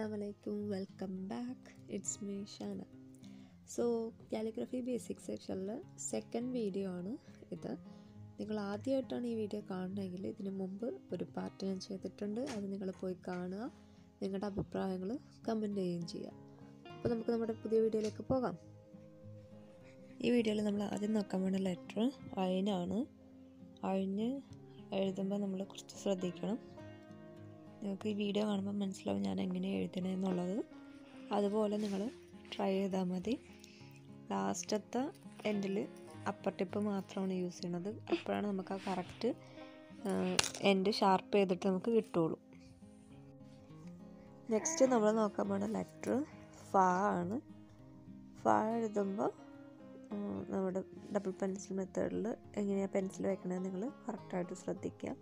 അസ്സാമലൈക്കും welcome back it's me Shana so calligraphy basic സെക്ഷനിൽ second video ആണ് ഇത് നിങ്ങൾ ആദ്യമായിട്ടാണ് ഈ വീഡിയോ കാണണമെങ്കിൽ ഇതിനു മുമ്പ് ഒരു പാർട്ട് ഞാൻ ചെയ്തിട്ടുണ്ട് അത് നിങ്ങൾ പോയി കാണുക നിങ്ങളുടെ അഭിപ്രായങ്ങൾ കമൻറ്റ് ചെയ്യുകയും ചെയ്യുക അപ്പോൾ നമുക്ക് നമ്മുടെ പുതിയ വീഡിയോയിലേക്ക് പോകാം ഈ വീഡിയോയിൽ നമ്മൾ ആദ്യം നോക്കാൻ വേണ്ട ലെറ്റർ അയിനാണ് അഴിഞ്ഞ് എഴുതുമ്പോൾ നമ്മൾ കുറച്ച് ശ്രദ്ധിക്കണം നിങ്ങൾക്ക് ഈ വീഡിയോ കാണുമ്പോൾ മനസ്സിലാവും ഞാൻ എങ്ങനെ എഴുതണമെന്നുള്ളത് അതുപോലെ നിങ്ങൾ ട്രൈ ചെയ്താൽ മതി ലാസ്റ്റത്തെ എൻഡിൽ അപ്പർ ടിപ്പ് മാത്രമാണ് യൂസ് ചെയ്യണത് അപ്പോഴാണ് നമുക്ക് ആ കറക്റ്റ് എൻഡ് ഷാർപ്പ് ചെയ്തിട്ട് നമുക്ക് കിട്ടുള്ളൂ നെക്സ്റ്റ് നമ്മൾ നോക്കാൻ പോണ ലെറ്റർ ഫ ആണ് ഫ എഴുതുമ്പോൾ നമ്മുടെ ഡബിൾ പെൻസിൽ മെത്തേഡിൽ എങ്ങനെയാണ് പെൻസിൽ വെക്കണത് നിങ്ങൾ കറക്റ്റായിട്ട് ശ്രദ്ധിക്കുക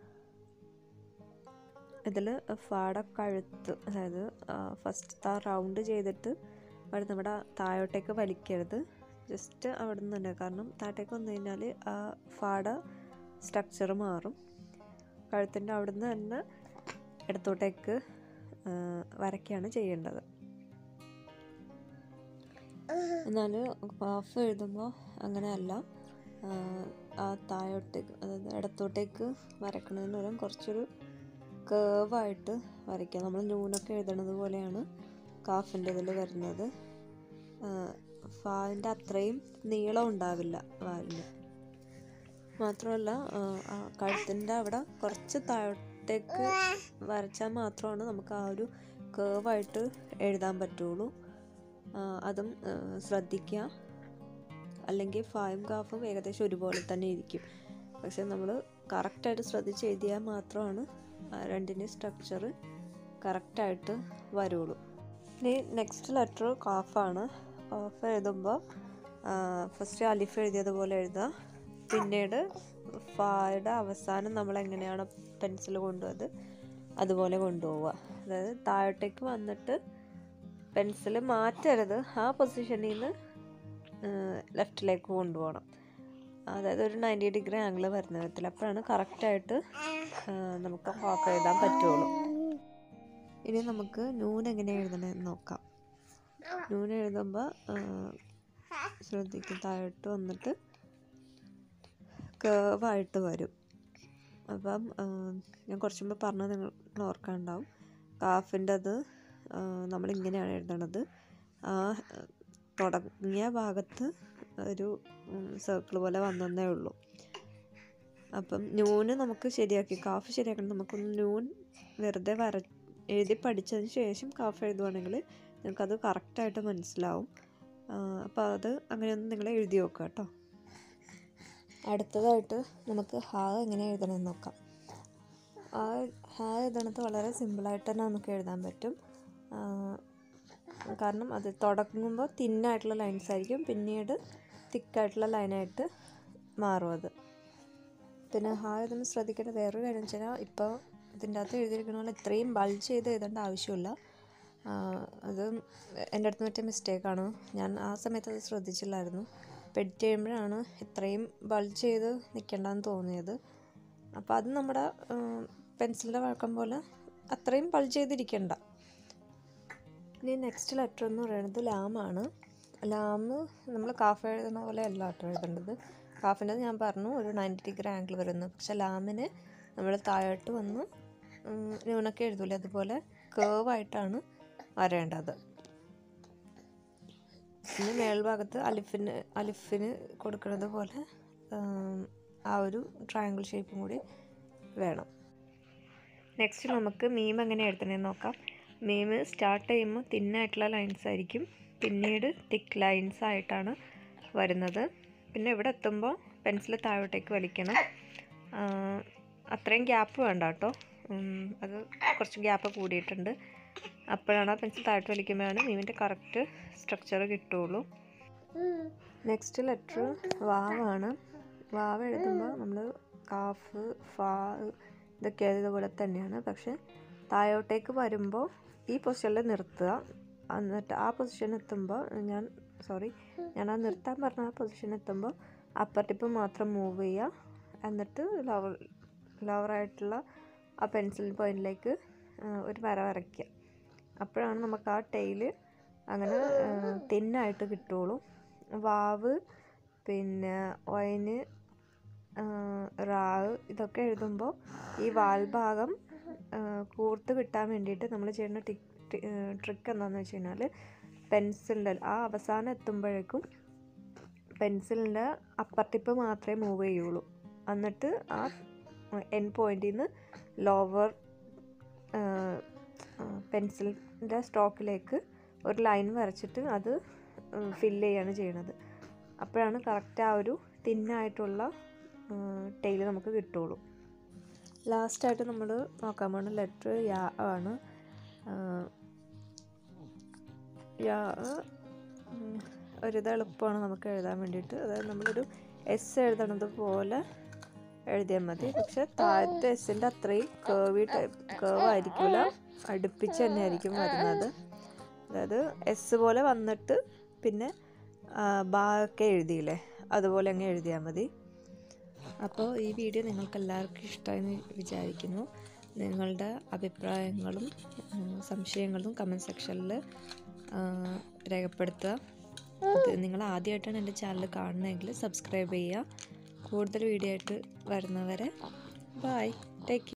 ഇതിൽ ഫാട കഴുത്ത് അതായത് ഫസ്റ്റ് റൗണ്ട് ചെയ്തിട്ട് അവിടെ നമ്മുടെ താഴോട്ടേക്ക് വലിക്കരുത് ജസ്റ്റ് അവിടെ നിന്ന് തന്നെ കാരണം താഴോട്ടേക്ക് വന്നു കഴിഞ്ഞാൽ ആ ഫാട സ്ട്രക്ചർ മാറും കഴുത്തിൻ്റെ അവിടെ നിന്ന് തന്നെ ഇടത്തോട്ടേക്ക് വരയ്ക്കുകയാണ് ചെയ്യേണ്ടത് എന്നാൽ ഹാഫ് എഴുതുമ്പോൾ അങ്ങനെയല്ല ആ താഴോട്ടേക്ക് അതായത് ഇടത്തോട്ടേക്ക് വരക്കണതിന് പകരം കുറച്ചൊരു കേവായിട്ട് വരയ്ക്കുക നമ്മൾ നൂനൊക്കെ എഴുതണത് പോലെയാണ് കാഫിൻ്റെ ഇതിൽ വരുന്നത് ഫാവിൻ്റെ അത്രയും നീളം ഉണ്ടാവില്ല വാലിന് മാത്രമല്ല കഴുത്തിൻ്റെ അവിടെ കുറച്ച് താഴോട്ടേക്ക് വരച്ചാൽ മാത്രമാണ് നമുക്ക് ആ ഒരു കേവായിട്ട് എഴുതാൻ പറ്റുള്ളൂ അതും ശ്രദ്ധിക്കുക അല്ലെങ്കിൽ ഫായും കാഫും ഏകദേശം ഒരുപോലെ തന്നെ ഇരിക്കും പക്ഷെ നമ്മൾ കറക്റ്റായിട്ട് ശ്രദ്ധിച്ച് എഴുതിയാൽ മാത്രമാണ് രണ്ടിൻ്റെ സ്ട്രക്ചർ കറക്റ്റായിട്ട് വരുള്ളൂ ഇനി നെക്സ്റ്റ് ലെറ്റർ കാഫാണ് കാഫ് എഴുതുമ്പോൾ ഫസ്റ്റ് അലിഫ് എഴുതിയതുപോലെ എഴുതുക പിന്നീട് ഫായുടെ അവസാനം നമ്മൾ എങ്ങനെയാണ് പെൻസിൽ കൊണ്ടുപോയത് അതുപോലെ കൊണ്ടുപോവുക അതായത് താഴോട്ടേക്ക് വന്നിട്ട് പെൻസിൽ മാറ്റരുത് ആ പൊസിഷനിൽ നിന്ന് ലെഫ്റ്റിലേക്ക് കൊണ്ടുപോകണം അതായത് ഒരു നയൻറ്റി ഡിഗ്രി ആംഗിൾ വരുന്ന വിധത്തിൽ അപ്പോഴാണ് കറക്റ്റായിട്ട് നമുക്ക് ഹാഫ് എഴുതാൻ പറ്റുള്ളൂ ഇനി നമുക്ക് നൂൻ എങ്ങനെ എഴുതണമെന്ന് നോക്കാം നൂൻ എഴുതുമ്പോൾ ശ്രദ്ധിക്കും താഴോട്ട് വന്നിട്ട് കേവായിട്ട് വരും അപ്പം ഞാൻ കുറച്ച് മുമ്പ് പറഞ്ഞത് നിങ്ങൾ ഓർക്കാനുണ്ടാവും കാഫിൻ്റെ അത് നമ്മളിങ്ങനെയാണ് എഴുതണത് ആ തുടങ്ങിയ ഭാഗത്ത് ഒരു സർക്കിൾ പോലെ വന്നതേ ഉള്ളൂ അപ്പം ന്യൂന് നമുക്ക് ശരിയാക്കി കാഫ് ശരിയാക്കണം നമുക്കൊന്ന് ന്യൂൻ വെറുതെ വര എഴുതി പഠിച്ചതിന് ശേഷം കാഫ് എഴുതുവാണെങ്കിൽ നിങ്ങൾക്കത് കറക്റ്റായിട്ട് മനസ്സിലാവും അപ്പോൾ അത് അങ്ങനെയൊന്ന് നിങ്ങൾ എഴുതി നോക്കുക കേട്ടോ അടുത്തതായിട്ട് നമുക്ക് ഹാ എങ്ങനെ എഴുതണമെന്ന് നോക്കാം ആ ഹാ എഴുതണത് വളരെ സിമ്പിളായിട്ട് തന്നെ നമുക്ക് എഴുതാൻ പറ്റും കാരണം അത് തുടങ്ങുമ്പോൾ തിന്നായിട്ടുള്ള ലൈൻസ് ആയിരിക്കും പിന്നീട് തിക്കായിട്ടുള്ള ലൈനായിട്ട് മാറും അത് പിന്നെ ഹാ ഇതൊന്ന് ശ്രദ്ധിക്കേണ്ട വേറൊരു കാര്യം വെച്ചാൽ ഇപ്പോൾ ഇതിൻ്റെ അകത്ത് എഴുതിയിരിക്കുന്ന പോലെ ഇത്രയും ബൾജ് ചെയ്ത് എഴുതേണ്ട ആവശ്യമില്ല അത് എൻ്റെ അടുത്ത് പറ്റിയ മിസ്റ്റേക്കാണ് ഞാൻ ആ സമയത്ത് അത് ശ്രദ്ധിച്ചില്ലായിരുന്നു പെഡിറ്റ് ചെയ്യുമ്പോഴാണ് ഇത്രയും ബൾജ് ചെയ്ത് നിൽക്കേണ്ടെന്ന് തോന്നിയത് അപ്പോൾ അത് നമ്മുടെ പെൻസിലിൻ്റെ വഴക്കം പോലെ അത്രയും ബൾജ് ചെയ്തിരിക്കണ്ട ഇനി നെക്സ്റ്റ് ലെറ്റർ എന്ന് പറയുന്നത് ലാമാണ് ലാം നമ്മൾ കാഫ് എഴുതുന്ന പോലെ അല്ല ലെറ്റർ എഴുതേണ്ടത് കാഫിൻ്റെ ഞാൻ പറഞ്ഞു ഒരു നയൻറ്റി ഡിഗ്രി ആംഗിൾ വരുന്നു പക്ഷെ ലാമിന് നമ്മൾ താഴോട്ട് വന്ന് ന്യൂനൊക്കെ എഴുതൂലേ അതുപോലെ കേവായിട്ടാണ് വരേണ്ടത് ഇനി മേൽഭാഗത്ത് അലിഫിന് അലിഫിന് കൊടുക്കുന്നത് പോലെ ആ ഒരു ട്രയാങ്കിൾ ഷേപ്പും കൂടി വേണം നെക്സ്റ്റ് നമുക്ക് മീം എങ്ങനെ എഴുതണമെന്ന് നോക്കാം മീം സ്റ്റാർട്ട് ചെയ്യുമ്പോൾ തിന്നായിട്ടുള്ള ലൈൻസ് ആയിരിക്കും പിന്നീട് തിക്ക് ലൈൻസ് ആയിട്ടാണ് വരുന്നത് പിന്നെ ഇവിടെ എത്തുമ്പോൾ പെൻസിൽ താഴോട്ടേക്ക് വലിക്കണം അത്രയും ഗ്യാപ്പ് വേണ്ട കേട്ടോ അത് കുറച്ച് ഗ്യാപ്പ് കൂടിയിട്ടുണ്ട് അപ്പോഴാണ് ആ പെൻസിൽ താഴോട്ട് വലിക്കുമ്പോഴാണ് മീമിൻ്റെ കറക്റ്റ് സ്ട്രക്ചർ കിട്ടുള്ളൂ നെക്സ്റ്റ് ലെറ്റർ വാവാണ് വാവ് എഴുതുമ്പോൾ നമ്മൾ കാഫ് ഫാ ഇതൊക്കെ ഇതുപോലെ തന്നെയാണ് പക്ഷെ താഴോട്ടേക്ക് വരുമ്പോൾ ഈ പൊസിഷനിൽ നിർത്തുക എന്നിട്ട് ആ പൊസിഷൻ എത്തുമ്പോൾ ഞാൻ സോറി ഞാൻ ആ നിർത്താൻ പറഞ്ഞ ആ പൊസിഷൻ എത്തുമ്പോൾ അപ്പർ ടിപ്പ് മാത്രം മൂവ് ചെയ്യുക എന്നിട്ട് ലവർ ലവറായിട്ടുള്ള ആ പെൻസിൽ പോയിന്റിലേക്ക് ഒരു വര വരയ്ക്കുക അപ്പോഴാണ് നമുക്ക് ആ ടെയില് അങ്ങനെ തിന്നായിട്ട് കിട്ടുള്ളൂ വാവ് പിന്നെ ഒയന് റാവ് ഇതൊക്കെ എഴുതുമ്പോൾ ഈ വാൽഭാഗം കൂർത്ത് കിട്ടാൻ വേണ്ടിയിട്ട് നമ്മൾ ചെയ്യുന്ന ടിക് ട്രിക്ക് എന്താണെന്ന് വെച്ച് കഴിഞ്ഞാൽ പെൻസിലിൻ്റെ ആ അവസാനം എത്തുമ്പോഴേക്കും പെൻസിലിൻ്റെ അപ്പർ ടിപ്പ് മാത്രമേ മൂവ് ചെയ്യുള്ളൂ എന്നിട്ട് ആ എൻ പോയിന്റിൽ നിന്ന് ലോവർ പെൻസിലിൻ്റെ സ്ട്രോക്കിലേക്ക് ഒരു ലൈൻ വരച്ചിട്ട് അത് ഫില്ല് ചെയ്യാണ് ചെയ്യണത് അപ്പോഴാണ് കറക്റ്റ് ആ ഒരു തിന്നായിട്ടുള്ള ടെയിൽ നമുക്ക് കിട്ടുള്ളൂ ലാസ്റ്റായിട്ട് നമ്മൾ നോക്കാൻ പോകുന്ന ലെറ്റർ യാ ആണ് യാ ഒരിത് എളുപ്പമാണ് നമുക്ക് എഴുതാൻ വേണ്ടിയിട്ട് അതായത് നമ്മളൊരു എസ് എഴുതണത് പോലെ എഴുതിയാൽ മതി പക്ഷെ താഴത്തെ എസ്സിൻ്റെ അത്രയും കേവി ടൈപ്പ് കേവ് ആയിരിക്കില്ല അടുപ്പിച്ച് തന്നെ ആയിരിക്കും വരുന്നത് അതായത് എസ് പോലെ വന്നിട്ട് പിന്നെ ബാക്കെ എഴുതിയില്ലേ അതുപോലെ അങ്ങ് എഴുതിയാൽ മതി അപ്പോൾ ഈ വീഡിയോ നിങ്ങൾക്ക് എല്ലാവർക്കും ഇഷ്ടമായെന്ന് വിചാരിക്കുന്നു നിങ്ങളുടെ അഭിപ്രായങ്ങളും സംശയങ്ങളും കമൻറ്റ് സെക്ഷനിൽ രേഖപ്പെടുത്തുക അത് നിങ്ങൾ ആദ്യമായിട്ടാണ് എൻ്റെ ചാനൽ കാണുന്നതെങ്കിൽ സബ്സ്ക്രൈബ് ചെയ്യുക കൂടുതൽ വീഡിയോ ആയിട്ട് വരുന്നവരെ ബായ് ടേക്ക്